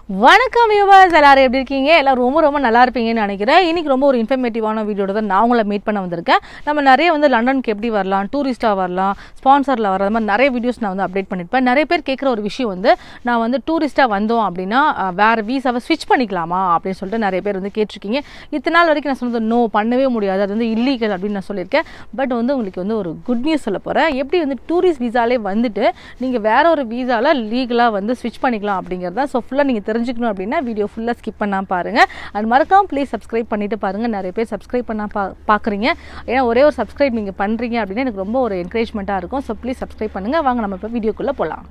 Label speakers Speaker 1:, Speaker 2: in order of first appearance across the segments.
Speaker 1: வணக்கம் வியூவர்ஸ் எல்லாரும் எப்படி இருக்கீங்க எல்லாம் ரொம்ப ரொம்ப நல்லா இருப்பீங்கன்னு நினைக்கிறேன் இன்னைக்கு ரொம்ப ஒரு இன்ஃபர்மேட்டிவான வீடியோட தான் நான் உங்களை மீட் பண்ண வந்திருக்கேன் நம்ம நிறைய வந்து லண்டனுக்கு எப்படி வரலாம் டூரிஸ்ட்டாக வரலாம் ஸ்பான்சரில் வர மாதிரி நிறைய வீடியோஸ் நான் வந்து அப்டேட் பண்ணியிருப்பேன் நிறைய பேர் கேட்குற ஒரு விஷயம் வந்து நான் வந்து டூரிஸ்ட்டாக வந்தோம் அப்படின்னா அஹ், வேற வீசாவை ஸ்விட்ச் பண்ணிக்கலாமா அப்படின்னு சொல்லிட்டு நிறைய பேர் வந்து கேட்டிருக்கீங்க இத்தனை நாள் வரைக்கும் நான் சொன்னது நோ பண்ணவே முடியாது அது வந்து இல்லீகல் அப்படின்னு நான் சொல்லியிருக்கேன் பட் வந்து உங்களுக்கு வந்து ஒரு குட் நியூஸ் சொல்ல போகிறேன் எப்படி வந்து டூரிஸ்ட் வீசாலே வந்துட்டு நீங்கள் வேற ஒரு வீசாவில் லீகலாக வந்து ஸ்விட்ச் பண்ணிக்கலாம் அப்படிங்கிறத ஸோ ஃபுல்லாக நீங்கள் தெரிஞ்சுக்கணும் அப்படின்னா வீடியோ ஃபுல்லாக ஸ்கிப் பண்ணால் பாருங்கள் அது மறக்காம ப்ளீஸ் சப்ஸ்கிரைப் பண்ணிட்டு பாருங்கள் நிறைய பேர் சப்ஸ்கிரைப் பண்ணால் பா பார்க்குறீங்க ஏன்னா ஒரே ஒரு சப்ஸ்கிரைப் நீங்கள் பண்ணுறீங்க அப்படின்னா எனக்கு ரொம்ப ஒரு என்கரேஜ்மெண்ட்டாக இருக்கும் ஸோ ப்ளீஸ் சப்ஸ்கிரைப் பண்ணுங்கள் வாங்க நம்ம இப்போ வீடியோக்குள்ளே போகலாம்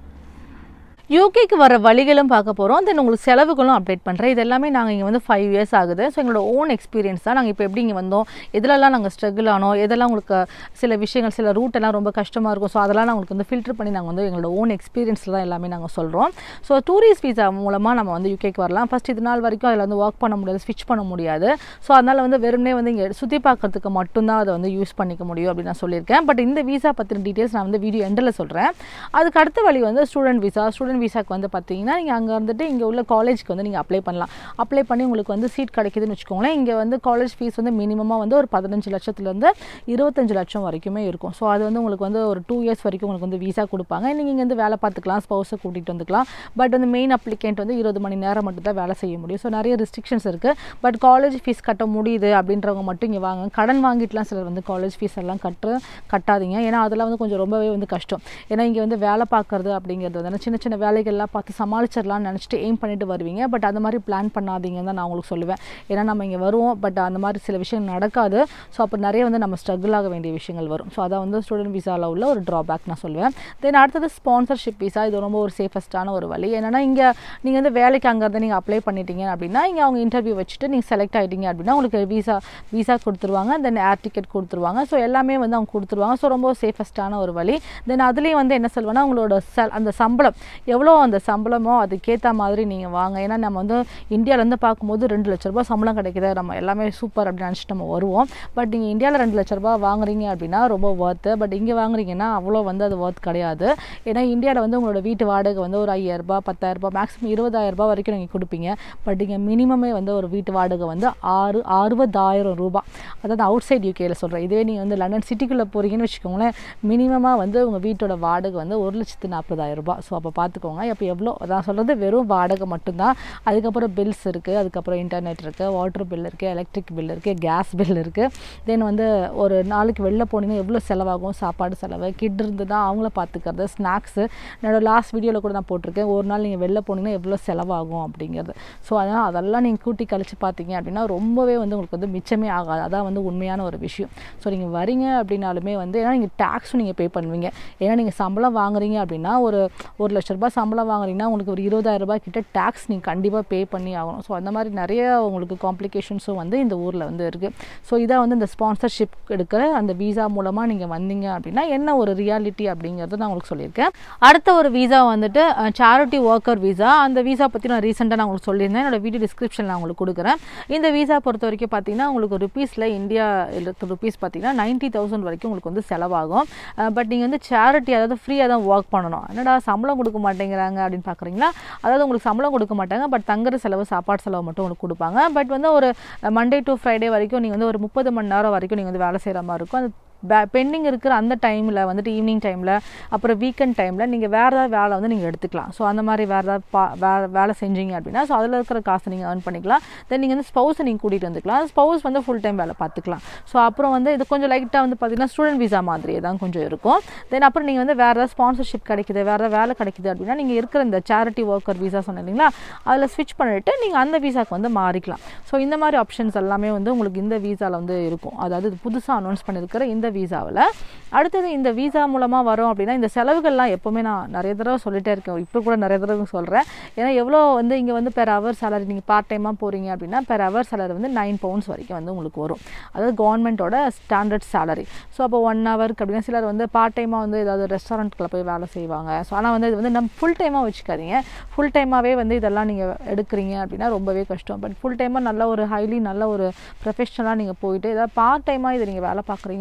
Speaker 1: யூகேக்கு வர வழிகளும் பார்க்க போகிறோம் தென் உங்களுக்கு செலவுகளும் அப்டேட் பண்ணுறேன் இது எல்லாமே நாங்கள் இங்கே வந்து ஃபைவ் இயர்ஸ் ஆகுது ஸோ எங்களோட ஓன் எக்ஸ்பீரியன்ஸ் தான் நாங்கள் இப்போ எப்படி இங்கே வந்தோம் எதுலலாம் நாங்கள் ஸ்ட்ரகிள் ஆனோம் எதெல்லாம் உங்களுக்கு சில விஷயங்கள் சில ரூட் எல்லாம் ரொம்ப கஷ்டமாக இருக்கும் ஸோ அதெல்லாம் நான் உங்களுக்கு வந்து ஃபில்டர் பண்ணி நாங்கள் வந்து எங்களோட ஓன் எக்ஸ்பீரியன்ஸில் தான் எல்லாமே நாங்கள் சொல்கிறோம் ஸோ டூரிஸ்ட் வீசா மூலமாக நம்ம வந்து யூகேக்கு வரலாம் ஃபஸ்ட் இது நாள் வரைக்கும் அதில் வந்து ஒர்க் பண்ண முடியாது ஸ்விட்ச் பண்ண முடியாது ஸோ அதனால் வந்து வெறுமனே வந்து இங்கே சுற்றி பார்க்கறதுக்கு மட்டும்தான் அதை வந்து யூஸ் பண்ணிக்க முடியும் அப்படின்னு நான் சொல்லியிருக்கேன் பட் இந்த வீசா பற்றின டீட்டெயில்ஸ் நான் வந்து வீடியோ எண்டில் சொல்கிறேன் அதுக்கு அடுத்த வழி வந்து ஸ்டூடெண்ட் வீசா ஸ்டூடெண்ட் வீசாக்கு வந்து பார்த்தீங்கன்னா நீங்கள் அங்கே வந்துட்டு இங்கே உள்ள காலேஜ்க்கு வந்து நீங்கள் அப்ளை பண்ணலாம் அப்ளை பண்ணி உங்களுக்கு வந்து சீட் கிடைக்குதுன்னு வச்சுக்கோங்களேன் இங்கே வந்து காலேஜ் ஃபீஸ் வந்து மினிமமாக வந்து ஒரு பதினஞ்சு லட்சத்துலேருந்து இருபத்தஞ்சு லட்சம் வரைக்குமே இருக்கும் ஸோ அது வந்து உங்களுக்கு வந்து ஒரு டூ இயர்ஸ் வரைக்கும் உங்களுக்கு வந்து வீசா கொடுப்பாங்க நீங்கள் இங்கே வந்து வேலை பார்த்துக்கலாம் ஸ்பௌஸை கூட்டிகிட்டு வந்துக்கலாம் பட் வந்து மெயின் அப்ளிகேண்ட் வந்து இருபது மணி நேரம் மட்டும் தான் வேலை செய்ய முடியும் ஸோ நிறைய ரெஸ்ட்ரிக்ஷன்ஸ் இருக்குது பட் காலேஜ் ஃபீஸ் கட்ட முடியுது அப்படின்றவங்க மட்டும் இங்கே வாங்க கடன் வாங்கிட்டுலாம் சிலர் வந்து காலேஜ் ஃபீஸ் எல்லாம் கட்டு கட்டாதீங்க ஏன்னா அதெல்லாம் வந்து கொஞ்சம் ரொம்பவே வந்து கஷ்டம் ஏன்னா இங்கே வந்து வேலை பார்க்குறது அப்படிங்கிறது வந்து சின்ன சின்ன வேலைகள்லாம் பார்த்து சமாளிச்சிடலாம்னு நினச்சிட்டு எய்ம் பண்ணிட்டு வருவீங்க பட் அந்த மாதிரி பிளான் பண்ணாதீங்கன்னு தான் நான் உங்களுக்கு சொல்லுவேன் ஏன்னா நம்ம இங்கே வருவோம் பட் அந்த மாதிரி சில விஷயம் நடக்காது ஸோ அப்போ நிறைய வந்து நம்ம ஸ்ட்ரகிள் ஆக வேண்டிய விஷயங்கள் வரும் ஸோ அதான் வந்து ஸ்டூடெண்ட் விசாவில் உள்ள ஒரு ட்ராபேக் நான் சொல்லுவேன் தென் அடுத்தது ஸ்பான்சர்ஷிப் விசா இது ரொம்ப ஒரு சேஃபஸ்ட்டான ஒரு வழி என்னன்னா இங்கே நீங்கள் வந்து வேலைக்கு அங்கேருந்து நீங்கள் அப்ளை பண்ணிட்டீங்க அப்படின்னா இங்கே அவங்க இன்டர்வியூ வச்சுட்டு நீங்கள் செலக்ட் ஆகிட்டீங்க அப்படின்னா உங்களுக்கு விசா விசா கொடுத்துருவாங்க தென் ஏர் டிக்கெட் கொடுத்துருவாங்க ஸோ எல்லாமே வந்து அவங்க கொடுத்துருவாங்க ஸோ ரொம்ப சேஃபஸ்ட்டான ஒரு வழி தென் அதுலேயும் வந்து என்ன சொல்வேன்னா உங்களோட ச அந்த சம்பளம் எவ்வளோ அந்த சம்பளமோ அதுக்கேற்ற மாதிரி நீங்கள் வாங்க ஏன்னா நம்ம வந்து இந்தியாவிலேருந்து பார்க்கும்போது ரெண்டு லட்ச ரூபாய் சம்பளம் கிடைக்குது நம்ம எல்லாமே சூப்பர் அப்படின்னு நினச்சிட்டு நம்ம வருவோம் பட் நீங்கள் இந்தியாவில் ரெண்டு லட்ச ரூபாய் வாங்குறீங்க அப்படின்னா ரொம்ப ஒர்த்து பட் இங்கே வாங்குறீங்கன்னா அவ்வளோ வந்து அது ஒர்த் கிடையாது ஏன்னா இந்தியாவில் வந்து உங்களோட வீட்டு வாடகை வந்து ஒரு ஐயாயிரரூபா பத்தாயிரரூபா மேக்ஸிமம் இருபதாயிரரூபா வரைக்கும் நீங்கள் கொடுப்பீங்க பட் இங்கே மினிமமே வந்து ஒரு வீட்டு வாடகை வந்து ஆறு அறுபதாயிரம் ரூபாய் அதாவது அவுட் சைட் யூகேல சொல்கிறேன் இதுவே நீங்கள் வந்து லண்டன் சிட்டிக்குள்ளே போகிறீங்கன்னு வச்சுக்கோங்களேன் மினிமமாக வந்து உங்கள் வீட்டோட வாடகை வந்து ஒரு லட்சத்து நாற்பதாயிரம் ரூபாய் ஸோ அப்போ பார்த்துக்கோங்க அப்போ எவ்வளோ நான் சொல்கிறது வெறும் வாடகை மட்டும்தான் அதுக்கப்புறம் பில்ஸ் இருக்குது அதுக்கப்புறம் இன்டர்நெட் இருக்குது வாட்டர் பில் இருக்குது எலக்ட்ரிக் பில் இருக்குது கேஸ் பில் இருக்குது தென் வந்து ஒரு நாளைக்கு வெளில போனீங்கன்னா எவ்வளோ செலவாகும் சாப்பாடு செலவு கிட் இருந்துன்னா அவங்கள பார்த்துக்கிறது ஸ்நாக்ஸு என்னோட லாஸ்ட் வீடியோவில் கூட நான் போட்டிருக்கேன் ஒரு நாள் நீங்கள் வெளில போனீங்கன்னா எவ்வளோ செலவாகும் அப்படிங்கிறது ஸோ அதனால் அதெல்லாம் நீங்கள் கூட்டி கழிச்சு பார்த்தீங்க அப்படின்னா ரொம்பவே வந்து உங்களுக்கு வந்து மிச்சமே ஆகாது அதான் வந்து உண்மையான ஒரு விஷயம் ஸோ நீங்கள் வரீங்க அப்படின்னாலுமே வந்து ஏன்னா நீங்கள் டேக்ஸும் நீங்கள் பே பண்ணுவீங்க ஏன்னா நீங்கள் சம்பளம் வாங்குறீங்க அப்படின்னா ஒரு ஒரு லட்ச ரூபாய் சம்பளம் வாங்குறீங்கன்னா உங்களுக்கு ஒரு இருபதாயிரம் ரூபாய் கிட்ட டேக்ஸ் நீங்கள் கண்டிப்பாக பே பண்ணி ஆகணும் ஸோ அந்த மாதிரி நிறைய உங்களுக்கு காம்ப்ளிகேஷன்ஸும் வந்து இந்த ஊரில் வந்து இருக்குது ஸோ இதை வந்து இந்த ஸ்பான்சர்ஷிப் எடுக்கிற அந்த வீசா மூலமாக நீங்கள் வந்தீங்க அப்படின்னா என்ன ஒரு ரியாலிட்டி அப்படிங்கிறத நான் உங்களுக்கு சொல்லியிருக்கேன் அடுத்த ஒரு வீசா வந்துட்டு சேரிட்டி ஒர்க்கர் வீசா அந்த வீசா பற்றி நான் ரீசெண்டாக நான் உங்களுக்கு சொல்லியிருந்தேன் என்னோட வீடியோ டிஸ்கிரிப்ஷனில் நான் உங்களுக்கு கொடுக்குறேன் இந்த வீசா பொறுத்த வரைக்கும் பார்த்தீங்கன்னா உங்களுக்கு ருபீஸில் இந்தியா ருபீஸ் பார்த்தீங்கன்னா நைன்ட்டி தௌசண்ட் வரைக்கும் உங்களுக்கு வந்து செலவாகும் பட் நீங்கள் வந்து சேரிட்டி அதாவது ஃப்ரீயாக தான் ஒர்க் பண்ணணும் என்னடா சம்பளம் கொடுக்க மாட்டேங்கிறாங்க அப்படின்னு பார்க்குறீங்களா அதாவது உங்களுக்கு சம்பளம் கொடுக்க மாட்டாங்க பட் தங்குற செலவு சாப்பாடு செலவு மட்டும் உங்களுக்கு கொடுப்பாங்க பட் வந்து ஒரு மண்டே டு ஃப்ரைடே வரைக்கும் நீங்கள் வந்து ஒரு முப்பது மணி நேரம் வரைக்கும் நீங்கள் வந்து வேலை செய்கிற மாதிரி இருக்கும் அது பெண்டிங் இருக்கிற அந்த டைமில் வந்துட்டு ஈவினிங் டைமில் அப்புறம் வீக்கெண்ட் டைமில் நீங்கள் வேறு ஏதாவது வேலை வந்து நீங்கள் எடுத்துக்கலாம் ஸோ அந்த மாதிரி வேறு ஏதாவது பா வேலை வேலை செஞ்சீங்க அப்படின்னா ஸோ அதில் இருக்கிற காசை நீங்கள் ஏர்ன் பண்ணிக்கலாம் தென் நீங்கள் வந்து ஸ்பௌஸை நீங்கள் கூட்டிகிட்டு வந்துக்கலாம் ஸ்பௌஸ் வந்து ஃபுல் டைம் வேலை பார்த்துக்கலாம் ஸோ அப்புறம் வந்து இது கொஞ்சம் லைட்டாக வந்து பார்த்தீங்கன்னா ஸ்டூடெண்ட் விசா மாதிரியே தான் கொஞ்சம் இருக்கும் தென் அப்புறம் நீங்கள் வந்து வேறு ஏதாவது ஸ்பான்சர்ஷிப் கிடைக்குது வேறு ஏதாவது வேலை கிடைக்குது அப்படின்னா நீங்கள் இருக்கிற இந்த சேரிட்டி ஒர்க்கர் விசா சொன்னீங்க இல்லைங்களா அதில் ஸ்விட்ச் பண்ணிவிட்டு நீங்கள் அந்த விசாக்கு வந்து மாறிக்கலாம் ஸோ இந்த மாதிரி ஆப்ஷன்ஸ் எல்லாமே வந்து உங்களுக்கு இந்த விசாவில் வந்து இருக்கும் அதாவது இது புதுசாக அனௌன்ஸ் பண்ணியிருக்கிற இந்த வீசாவில் அடுத்தது இந்த வீசா மூலமாக வரும் அப்படின்னா இந்த செலவுகள்லாம் எப்போவுமே நான் நிறைய தடவை சொல்லிட்டே இருக்கேன் இப்போ கூட நிறைய தடவை சொல்கிறேன் ஏன்னா எவ்வளோ வந்து இங்கே வந்து பெர் ஹவர் சேலரி நீங்கள் பார்ட் டைமாக போகிறீங்க அப்படின்னா பெர் ஹவர் சேலரி வந்து நைன் பவுண்ட்ஸ் வரைக்கும் வந்து உங்களுக்கு வரும் அதாவது கவர்மெண்ட்டோட ஸ்டாண்டர்ட் சேலரி ஸோ அப்போ ஒன் ஹவருக்கு அப்படின்னா சிலர் வந்து பார்ட் டைமாக வந்து ஏதாவது ரெஸ்டாரண்ட்டில் போய் வேலை செய்வாங்க ஸோ ஆனால் வந்து இது வந்து நம்ம ஃபுல் டைமாக வச்சுக்காதீங்க ஃபுல் டைமாகவே வந்து இதெல்லாம் நீங்கள் எடுக்கிறீங்க அப்படின்னா ரொம்பவே கஷ்டம் பட் ஃபுல் டைமாக நல்ல ஒரு ஹைலி நல்ல ஒரு ப்ரொஃபஷனலாக நீங்கள் போயிட்டு ஏதாவது பார்ட் டைமாக இது நீங்கள் வேலை பார்க்குறீங்க அப்படின்னா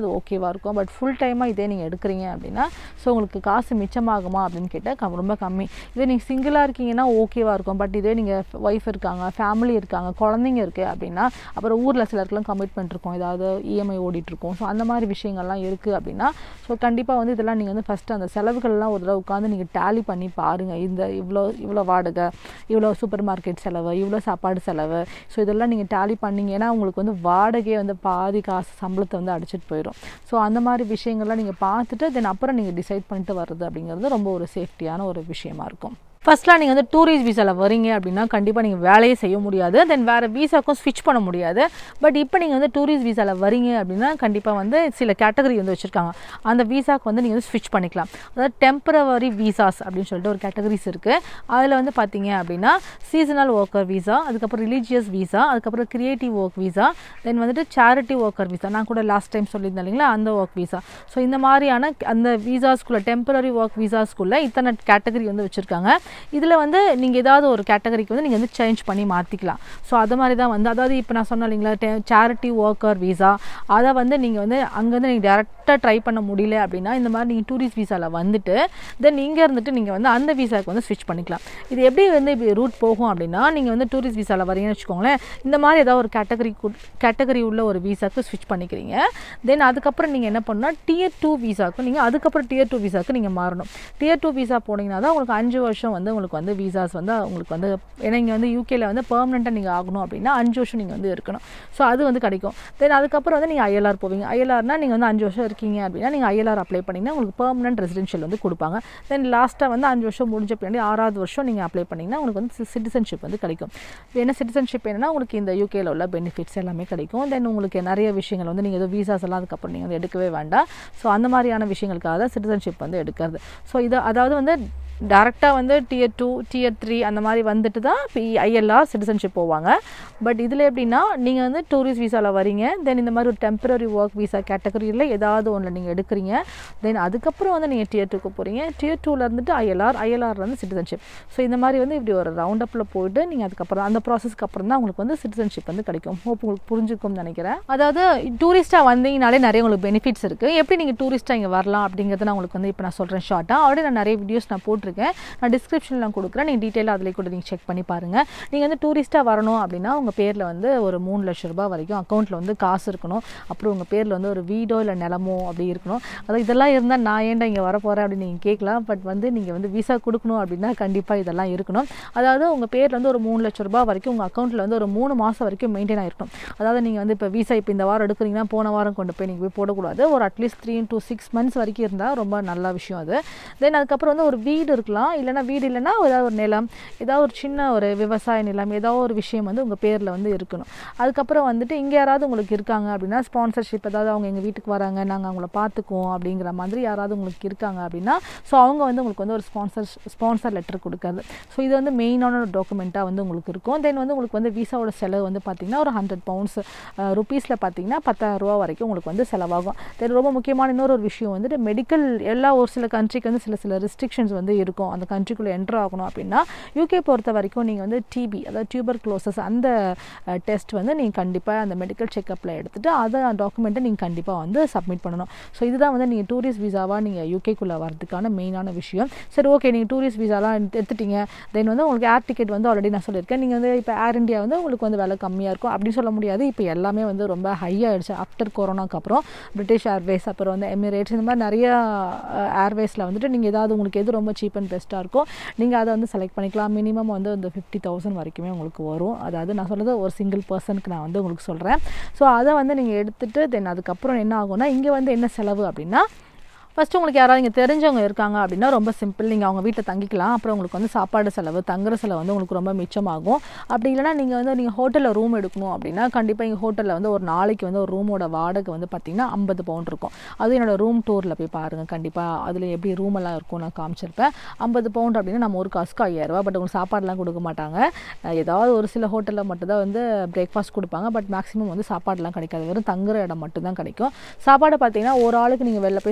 Speaker 1: அது ஓகேவாக இருக்கும் பட் ஃபுல் டைமாக இதே நீங்கள் எடுக்கிறீங்க அப்படின்னா ஸோ உங்களுக்கு காசு மிச்சமாகுமா அப்படின்னு கேட்டால் ரொம்ப கம்மி இதே நீங்கள் சிங்கிளாக இருக்கீங்கன்னா ஓகேவாக இருக்கும் பட் இதே நீங்கள் ஒய்ஃப் இருக்காங்க ஃபேமிலி இருக்காங்க குழந்தைங்க இருக்குது அப்படின்னா அப்புறம் ஊரில் சிலருக்குலாம் கமிட்மெண்ட் இருக்கும் ஏதாவது இஎம்ஐ ஓடிட்டுருக்கும் ஸோ அந்த மாதிரி விஷயங்கள்லாம் இருக்குது அப்படின்னா ஸோ கண்டிப்பாக வந்து இதெல்லாம் நீங்கள் வந்து ஃபஸ்ட்டு அந்த செலவுகள்லாம் ஒரு தடவை உட்காந்து நீங்கள் டேலி பண்ணி பாருங்கள் இந்த இவ்வளோ இவ்வளோ வாடகை இவ்வளோ சூப்பர் மார்க்கெட் செலவு இவ்வளோ சாப்பாடு செலவு ஸோ இதெல்லாம் நீங்கள் டேலி பண்ணீங்கன்னா உங்களுக்கு வந்து வாடகையே வந்து பாதி காசு சம்பளத்தை வந்து அடிச்சிட்டு போயிடும் ஸோ அந்த மாதிரி விஷயங்கள்லாம் நீங்கள் பார்த்துட்டு தென் அப்புறம் நீங்கள் டிசைட் பண்ணிட்டு வர்றது அப்படிங்கிறது ரொம்ப ஒரு சேஃப்டியான ஒரு விஷயமா இருக்கும் ஃபர்ஸ்ட்லாம் நீங்கள் வந்து டூரிஸ்ட் விசாவில் வரீங்க அப்படின்னா கண்டிப்பாக நீங்கள் வேலையே செய்ய முடியாது தென் வேறு விசாக்கும் ஸ்விட்ச் பண்ண முடியாது பட் இப்போ நீங்கள் வந்து டூரிஸ்ட் விசாவில் வரீங்க அப்படின்னா கண்டிப்பாக வந்து சில கேட்டகரி வந்து வச்சுருக்காங்க அந்த விசாக்கு வந்து நீங்கள் வந்து ஸ்விட்ச் பண்ணிக்கலாம் அதாவது டெம்பரவரி விசாஸ் அப்படின்னு சொல்லிட்டு ஒரு கேட்டகரிஸ் இருக்குது அதில் வந்து பார்த்தீங்க அப்படின்னா சீசனல் ஒர்க்கர் விசா அதுக்கப்புறம் ரிலீஜியஸ் விசா அதுக்கப்புறம் கிரியேட்டிவ் ஒர்க் விசா தென் வந்துட்டு சேரிட்டி ஒர்க்கர் விசா நான் கூட லாஸ்ட் டைம் சொல்லியிருந்தேன் இல்லைங்களா அந்த ஒர்க் விசா ஸோ இந்த மாதிரியான அந்த விசாஸ்குள்ளே டெம்பரரி ஒர்க் விசாஸ்குள்ளே இத்தனை கேட்டகரி வந்து வச்சுருக்காங்க இதில் வந்து நீங்கள் ஏதாவது ஒரு கேட்டகரிக்கு வந்து நீங்கள் வந்து சேஞ்ச் பண்ணி மாற்றிக்கலாம் ஸோ அது மாதிரி தான் வந்து அதாவது இப்போ நான் சொன்னேன் இல்லைங்களா சேரிட்டி ஒர்க்கர் விசா அதை வந்து நீங்கள் வந்து அங்கேருந்து நீங்கள் டேரெக்டாக ட்ரை பண்ண முடியல அப்படின்னா இந்த மாதிரி நீங்கள் டூரிஸ்ட் விசாவில் வந்துட்டு தென் இங்கே இருந்துட்டு நீங்கள் வந்து அந்த விசாவுக்கு வந்து ஸ்விட்ச் பண்ணிக்கலாம் இது எப்படி வந்து இப்படி ரூட் போகும் அப்படின்னா நீங்கள் வந்து டூரிஸ்ட் விசாவில் வரீங்கன்னு வச்சுக்கோங்களேன் இந்த மாதிரி ஏதாவது ஒரு கேட்டகரி கேட்டகரி உள்ள ஒரு விசாவுக்கு ஸ்விட்ச் பண்ணிக்கிறீங்க தென் அதுக்கப்புறம் நீங்கள் என்ன பண்ணால் டியர் டூ விசாவுக்கு நீங்கள் அதுக்கப்புறம் டியர் டூ விசாவுக்கு நீங்கள் மாறணும் டியர் டூ விசா போனீங்கன்னா தான் உங்களுக்கு அஞ்சு வருஷம் வந்து உங்களுக்கு வந்து விசாஸ் வந்து உங்களுக்கு வந்து ஏன்னா இங்கே வந்து யூகேல வந்து பெர்மனெண்ட்டாக நீங்கள் ஆகணும் அப்படின்னா அஞ்சு வருஷம் நீங்கள் வந்து இருக்கணும் ஸோ அது வந்து கிடைக்கும் தென் அதுக்கப்புறம் வந்து நீங்கள் ஐஎல்ஆர் போவீங்க ஐஎல்ஆர்னா நீங்கள் வந்து அஞ்சு வருஷம் இருக்கீங்க அப்படின்னா நீங்கள் ஐஎல்ஆர் அப்ளை பண்ணிங்கன்னா உங்களுக்கு பெர்மனெண்ட் ரெசிடென்ஷியல் வந்து கொடுப்பாங்க தென் லாஸ்ட்டாக வந்து அஞ்சு வருஷம் முடிஞ்ச பின்னாடி ஆறாவது வருஷம் நீங்கள் அப்ளை பண்ணிங்கன்னா உங்களுக்கு வந்து சிட்டிசன்ஷிப் வந்து கிடைக்கும் என்ன சிட்டிசன்ஷிப் என்னன்னா உங்களுக்கு இந்த யூகேல உள்ள பெனிஃபிட்ஸ் எல்லாமே கிடைக்கும் தென் உங்களுக்கு நிறைய விஷயங்கள் வந்து நீங்கள் ஏதோ விசாஸ் எல்லாம் அதுக்கப்புறம் நீங்கள் வந்து எடுக்கவே வேண்டாம் ஸோ அந்த மாதிரியான விஷயங்களுக்காக தான் சிட்டிசன்ஷிப் வந்து எடுக்கிறது ஸோ இது அதாவது வந்து டேரெக்டாக வந்து டியர் டூ டியர் த்ரீ அந்த மாதிரி வந்துட்டு தான் இப்போ ஐஎல்ஆர் சிட்டிசன்ஷிப் போவாங்க பட் இதில் எப்படின்னா நீங்கள் வந்து டூரிஸ்ட் விசாவில் வரீங்க தென் இந்த மாதிரி ஒரு டெம்பரரி ஒர்க் விசா கேட்டகரியில் ஏதாவது ஒன்றில் நீங்கள் எடுக்கிறீங்க தென் அதுக்கப்புறம் வந்து நீங்கள் டியர் டூக்கு போகிறீங்க டியர் டூவில் இருந்துட்டு ஐஎல்ஆர் ஐஎல்ஆர் வந்து சிட்டிசன்ஷிப் ஸோ இந்த மாதிரி வந்து இப்படி ஒரு ரவுண்ட் அப்பில் போயிட்டு நீங்கள் அதுக்கப்புறம் அந்த ப்ராசஸ்க்கு அப்புறம் தான் உங்களுக்கு வந்து சிட்டிசன்ஷிப் வந்து கிடைக்கும் ஹோப் உங்களுக்கு புரிஞ்சுக்கும்னு நினைக்கிறேன் அதாவது டூரிஸ்ட்டாக வந்தீங்கனாலே நிறைய உங்களுக்கு பெனிஃபிட்ஸ் இருக்குது எப்படி நீங்கள் டூரிஸ்ட்டாக இங்கே வரலாம் அப்படிங்கிறத நான் உங்களுக்கு வந்து இப்போ நான் சொல்கிறேன் ஷார்ட்டாக ஆல்ரெடி நான் நிறைய வீடியோஸ் நான் போட்டிருக்கேன் நான் டிஸ்கிரிப்ஷனில் நான் கொடுக்குறேன் நீங்கள் டீட்டெயிலாக அதில் கூட நீங்கள் செக் பண்ணி பாருங்கள் நீங்கள் வந்து டூரிஸ்ட்டாக வரணும் அப்படின்னா உங்கள் பேரில் வந்து ஒரு மூணு லட்ச ரூபாய் வரைக்கும் அக்கௌண்ட்டில் வந்து காசு இருக்கணும் அப்புறம் உங்கள் பேரில் வந்து ஒரு வீடோ இல்லை நிலமோ அப்படி இருக்கணும் அதாவது இதெல்லாம் இருந்தால் நான் ஏன்டா இங்கே வர போகிறேன் அப்படின்னு நீங்கள் கேட்கலாம் பட் வந்து நீங்கள் வந்து விசா கொடுக்கணும் அப்படின்னா கண்டிப்பாக இதெல்லாம் இருக்கணும் அதாவது உங்கள் பேரில் வந்து ஒரு மூணு லட்ச ரூபாய் வரைக்கும் உங்கள் அக்கௌண்ட்டில் வந்து ஒரு மூணு மாதம் வரைக்கும் மெயின்டைன் ஆகிருக்கும் அதாவது நீங்கள் வந்து இப்போ விசா இப்போ இந்த வாரம் எடுக்கிறீங்கன்னா போன வாரம் கொண்டு போய் நீங்கள் போய் போடக்கூடாது ஒரு at least three to six months வரைக்கும் இருந்தால் ரொம்ப நல்ல விஷயம் அது தென் அதுக்கப்புறம் வந்து ஒரு வீடு இருக்கலாம் இல்லைனா வீடு இல்லைன்னா ஏதாவது ஒரு நிலம் ஏதாவது ஒரு சின்ன ஒரு விவசாய நிலம் ஏதாவது ஒரு விஷயம் வந்து உங்கள் பேரில் வந்து இருக்கணும் அதுக்கப்புறம் வந்துட்டு இங்கே யாராவது உங்களுக்கு இருக்காங்க அப்படின்னா ஸ்பான்சர்ஷிப் ஏதாவது அவங்க எங்கள் வீட்டுக்கு வராங்க நாங்கள் அவங்கள பார்த்துக்குவோம் அப்படிங்கிற மாதிரி யாராவது உங்களுக்கு இருக்காங்க அப்படின்னா ஸோ அவங்க வந்து உங்களுக்கு வந்து ஒரு ஸ்பான்சர் ஸ்பான்சர் லெட்டர் கொடுக்காது ஸோ இது வந்து மெயினான ஒரு டாக்குமெண்ட்டாக வந்து உங்களுக்கு இருக்கும் தென் வந்து உங்களுக்கு வந்து விசாவோட செலவு வந்து பார்த்திங்கன்னா ஒரு ஹண்ட்ரட் பவுண்ட்ஸ் ருபீஸில் பார்த்தீங்கன்னா பத்தாயிரம் ரூபா வரைக்கும் உங்களுக்கு வந்து செலவாகும் தென் ரொம்ப முக்கியமான இன்னொரு ஒரு விஷயம் வந்துட்டு மெடிக்கல் எல்லா ஒரு சில கண்ட்ரிக்கு வந்து சில சில ரெஸ்ட்ரிக்ஷன்ஸ் வந்து இருக்கும் அந்த கண்ட்ரிக்குள்ளே என்ட்ரு ஆகணும் அப்படின்னா யூகே பொறுத்த வரைக்கும் நீங்கள் வந்து டிபி அதாவது டியூபர் க்ளோசஸ் அந்த டெஸ்ட் வந்து நீங்கள் கண்டிப்பாக அந்த மெடிக்கல் செக்கப்பில் எடுத்துகிட்டு அதை டாக்குமெண்ட்டை நீங்கள் கண்டிப்பாக வந்து சப்மிட் பண்ணணும் ஸோ இதுதான் வந்து நீங்கள் டூரிஸ்ட் விசாவாக நீங்கள் யூகேக்குள்ளே வரதுக்கான மெயினான விஷயம் சரி ஓகே நீங்கள் டூரிஸ்ட் விசாலாம் எடுத்துட்டீங்க தென் வந்து உங்களுக்கு ஏர் டிக்கெட் வந்து ஆல்ரெடி நான் சொல்லியிருக்கேன் நீங்கள் வந்து இப்போ ஏர் இந்தியா வந்து உங்களுக்கு வந்து விலை கம்மியாக இருக்கும் அப்படின்னு சொல்ல முடியாது இப்போ எல்லாமே வந்து ரொம்ப ஹை ஆகிடுச்சு ஆஃப்டர் கொரோனாக்கு அப்புறம் பிரிட்டிஷ் ஏர்வேஸ் அப்புறம் வந்து எமிரேட்ஸ் இந்த மாதிரி நிறைய ஏர்வேஸில் வந்துட்டு நீங்கள் ஏதாவது உங்களுக்கு எது ரொம்ப சீப் அண்ட் பெஸ்ட்டாக இருக்கோ நீங்கள் அதை வந்து செலக்ட் பண்ணிக்கலாம் மினிமம் வந்து இந்த ஃபிஃப்டி தௌசண்ட் வரைக்குமே உங்களுக்கு வரும் அதாவது நான் சொல்கிறது ஒரு சிங்கிள் பர்சனுக்கு நான் வந்து உங்களுக்கு சொல்கிறேன் ஸோ அதை வந்து நீங்கள் எடுத்துகிட்டு தென் அதுக்கப்புறம் என்ன ஆகும்னா இங்கே வந்து என்ன செலவு அப்படின்னா ஃபஸ்ட்டு உங்களுக்கு யாராவது இங்கே தெரிஞ்சவங்க இருக்காங்க அப்படின்னா ரொம்ப சிம்பிள் நீங்கள் அவங்க வீட்டில் தங்கிக்கலாம் அப்புறம் உங்களுக்கு வந்து சாப்பாடு செலவு தங்குற செலவு வந்து உங்களுக்கு ரொம்ப மிச்சமாகும் அப்படி இல்லைனா நீங்கள் வந்து நீங்கள் ஹோட்டலில் ரூம் எடுக்கணும் அப்படின்னா கண்டிப்பாக இங்கே ஹோட்டலில் வந்து ஒரு நாளைக்கு வந்து ஒரு ரூமோட வாடகை வந்து பார்த்திங்கன்னா ஐம்பது பவுண்ட் இருக்கும் அது என்னோடய ரூம் டூரில் போய் பாருங்கள் கண்டிப்பாக அதில் எப்படி ரூம் எல்லாம் இருக்கும் நான் காமிச்சிருப்பேன் ஐம்பது பவுண்ட் அப்படின்னா நம்ம ஒரு காசுக்கு ஐயாயிரரூபா பட் உங்களுக்கு சாப்பாடுலாம் கொடுக்க மாட்டாங்க ஏதாவது ஒரு சில ஹோட்டலில் மட்டும்தான் வந்து பிரேக்ஃபாஸ்ட் கொடுப்பாங்க பட் மேக்ஸிமம் வந்து சாப்பாடுலாம் கிடைக்காது வெறும் தங்குற இடம் மட்டும்தான் கிடைக்கும் சாப்பாடு பார்த்தீங்கன்னா ஒரு ஆளுக்கு நீங்கள் வெளில போய் சாப்பிட்றீங்க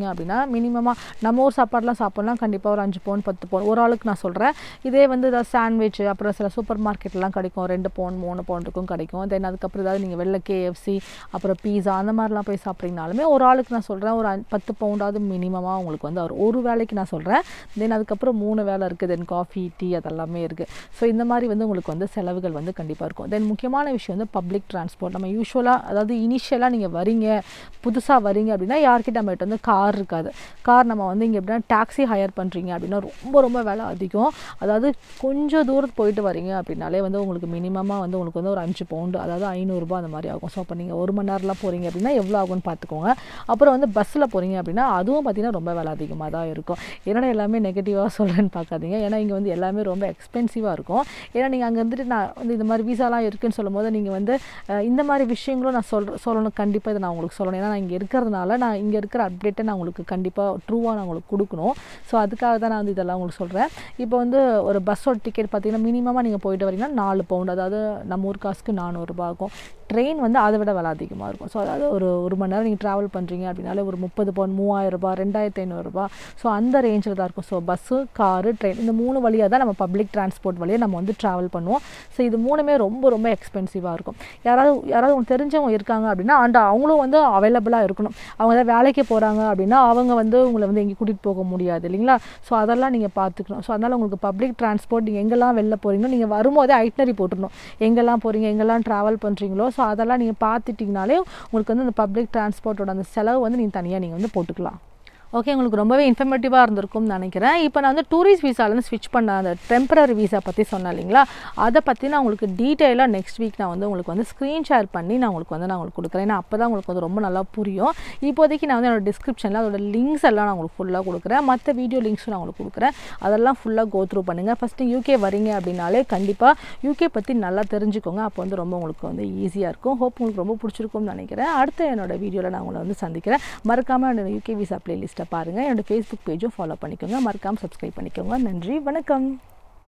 Speaker 1: அப்படின்னா மினிமமாக நம்ம ஊர் சாப்பாடுலாம் சாப்பிட்லாம் கண்டிப்பாக ஒரு அஞ்சு பவுன் பத்து பவுன் ஒரு ஆளுக்கு நான் சொல்கிறேன் இதே வந்து ஏதாவது சாண்ட்விச் அப்புறம் சில சூப்பர் மார்க்கெட்லாம் கிடைக்கும் ரெண்டு பவுன் மூணு பவுண்டுக்கும் கிடைக்கும் தென் அதுக்கப்புறம் ஏதாவது நீங்கள் வெளில கேஎஃப்சி அப்புறம் பீஸா அந்த மாதிரிலாம் போய் சாப்பிட்றீங்கனாலுமே ஒரு ஆளுக்கு நான் சொல்கிறேன் ஒரு அஞ்சு- பத்து பவுண்டாவது மினிமமாக உங்களுக்கு வந்து வரும் ஒரு வேலைக்கு நான் சொல்கிறேன் தென் அதுக்கப்புறம் மூணு வேலை இருக்குது தென் காஃபி டீ அதெல்லாமே இருக்குது ஸோ இந்த மாதிரி வந்து உங்களுக்கு வந்து செலவுகள் வந்து கண்டிப்பாக இருக்கும் தென் முக்கியமான விஷயம் வந்து பப்ளிக் டிரான்ஸ்போர்ட் நம்ம யூஸ்வலாக அதாவது இனிஷியலாக நீங்கள் வரீங்க புதுசாக வரீங்க அப்படின்னா யார்கிட்ட நம்மகிட்ட வந்து கார் இருக்காது கார் நம்ம வந்து இங்கே எப்படின்னா டாக்ஸி ஹையர் பண்ணுறீங்க அப்படின்னா ரொம்ப ரொம்ப விலை அதிகம் அதாவது கொஞ்சம் தூரத்துக்கு போயிட்டு வரீங்க அப்படின்னாலே வந்து உங்களுக்கு மினிமமாக வந்து உங்களுக்கு வந்து ஒரு அஞ்சு பவுண்டு அதாவது ஐநூறுரூபா அந்த மாதிரி ஆகும் ஸோ அப்போ நீங்கள் ஒரு மணி நேரம்லாம் போகிறீங்க அப்படின்னா எவ்வளோ ஆகும்னு பார்த்துக்கோங்க அப்புறம் வந்து பஸ்ஸில் போகிறீங்க அப்படின்னா அதுவும் பார்த்தீங்கன்னா ரொம்ப விலை அதிகமாக தான் இருக்கும் என்னடா எல்லாமே நெகட்டிவாக சொல்கிறேன்னு பார்க்காதீங்க ஏன்னா இங்கே வந்து எல்லாமே ரொம்ப எக்ஸ்பென்சிவாக இருக்கும் ஏன்னா நீங்கள் அங்கே இருந்துட்டு நான் வந்து இந்த மாதிரி விசாலாம் இருக்குன்னு சொல்லும்போது நீங்கள் வந்து அஹ், இந்த மாதிரி விஷயங்களும் நான் சொல்ற சொல்லணும் கண்டிப்பாக இதை நான் உங்களுக்கு சொல்லணும் ஏன்னா நான் இங்கே இருக்கிறதுனால நான் இங்கே இருக்கிற அப்டேட்டை நான் உங்களுக்கு கண்டிப்பாக ட்ரூவாக நான் உங்களுக்கு கொடுக்கணும் ஸோ அதுக்காக தான் நான் வந்து இதெல்லாம் உங்களுக்கு சொல்கிறேன் இப்போ வந்து ஒரு பஸ்ஸோட டிக்கெட் பார்த்தீங்கன்னா மினிமமாக நீங்கள் போயிட்டு வரீங்கன்னா நாலு பவுண்ட் அதாவது நம்ம ஊர் காசுக்கு நானூறுரூபா ஆகும் ட்ரெயின் வந்து அதை விட விலை அதிகமாக இருக்கும் ஸோ அதாவது ஒரு ஒரு மணி நேரம் நீங்கள் ட்ராவல் பண்ணுறீங்க அப்படின்னாலே ஒரு முப்பது பவுன் மூவாயிரரூபா ரெண்டாயிரத்தி ஐநூறுரூபா ஸோ அந்த ரேஞ்சில் தான் இருக்கும் ஸோ பஸ்ஸு காரு ட்ரெயின் இந்த மூணு வழியாக தான் நம்ம பப்ளிக் டிரான்ஸ்போர்ட் வழியாக நம்ம வந்து ட்ராவல் பண்ணுவோம் ஸோ இது மூணுமே ரொம்ப ரொம்ப எக்ஸ்பென்சிவாக இருக்கும் யாராவது யாராவது உங்களுக்கு தெரிஞ்சவங்க இருக்காங்க அப்படின்னா அந்த அவங்களும் வந்து அவைலபிளாக இருக்கணும் அவங்க ஏதாவது வேலைக்கு போகிறாங்க அப்படின்னா அவங்க வந்து உங்களை வந்து எங்கேயும் கூட்டிகிட்டு போக முடியாது இல்லைங்களா ஸோ அதெல்லாம் நீங்கள் பார்த்துக்கணும் ஸோ அதனால் உங்களுக்கு பப்ளிக் டிரான்ஸ்போர்ட் நீங்கள் எங்கெல்லாம் வெளில போகிறீங்களோ நீங்கள் வரும்போதே ஐட்னரி போட்டுடணும் எங்கெல்லாம் போகிறீங்க எங்கெல்லாம் ட்ராவல் பண்ணுறீங்களோ ஸோ அதெல்லாம் நீங்கள் பார்த்துட்டிங்கனாலே உங்களுக்கு வந்து அந்த பப்ளிக் டிரான்ஸ்போர்ட்டோட அந்த செலவு வந்து நீங்கள் தனியாக நீங்கள் வந்து போட்டுக்கலாம் ஓகே உங்களுக்கு ரொம்பவே இன்ஃபர்மேட்டிவாக இருந்திருக்கும்னு நினைக்கிறேன் இப்போ நான் வந்து டூரிஸ்ட் விசாலேருந்து ஸ்விட்ச் பண்ண அந்த டெம்பரரி விசா பற்றி சொன்னேன் இல்லைங்களா அதை பற்றி நான் உங்களுக்கு டீட்டெயிலாக நெக்ஸ்ட் வீக் நான் வந்து உங்களுக்கு வந்து ஸ்க்ரீன் ஷேர் பண்ணி நான் உங்களுக்கு வந்து நான் உங்களுக்கு கொடுக்குறேன் ஏன்னா அப்போ தான் உங்களுக்கு வந்து ரொம்ப நல்லா புரியும் இப்போதைக்கு நான் வந்து என்னோட டிஸ்கிரிப்ஷனில் அதோட லிங்க்ஸ் எல்லாம் நான் உங்களுக்கு ஃபுல்லாக கொடுக்குறேன் மற்ற வீடியோ லிங்க்ஸும் நான் உங்களுக்கு கொடுக்குறேன் அதெல்லாம் ஃபுல்லாக கோ த்ரூ பண்ணுங்கள் ஃபஸ்ட்டு யூகே வரீங்க அப்படின்னாலே கண்டிப்பாக யூகே பற்றி நல்லா தெரிஞ்சுக்கோங்க அப்போ வந்து ரொம்ப உங்களுக்கு வந்து ஈஸியாக இருக்கும் ஹோப் உங்களுக்கு ரொம்ப பிடிச்சிருக்கும்னு நினைக்கிறேன் அடுத்த என்னோட வீடியோவில் நான் உங்களை வந்து சந்திக்கிறேன் மறக்காமல் என்னோட யூகே விசா பிளேலிஸ்ட்டை பாருங்கள் என்னோட ஃபேஸ்புக் பேஜும் ஃபாலோ பண்ணிக்கோங்க மறக்காமல் சப்ஸ்கிரைப் பண்ணிக்கோங்க நன்றி வணக்கம்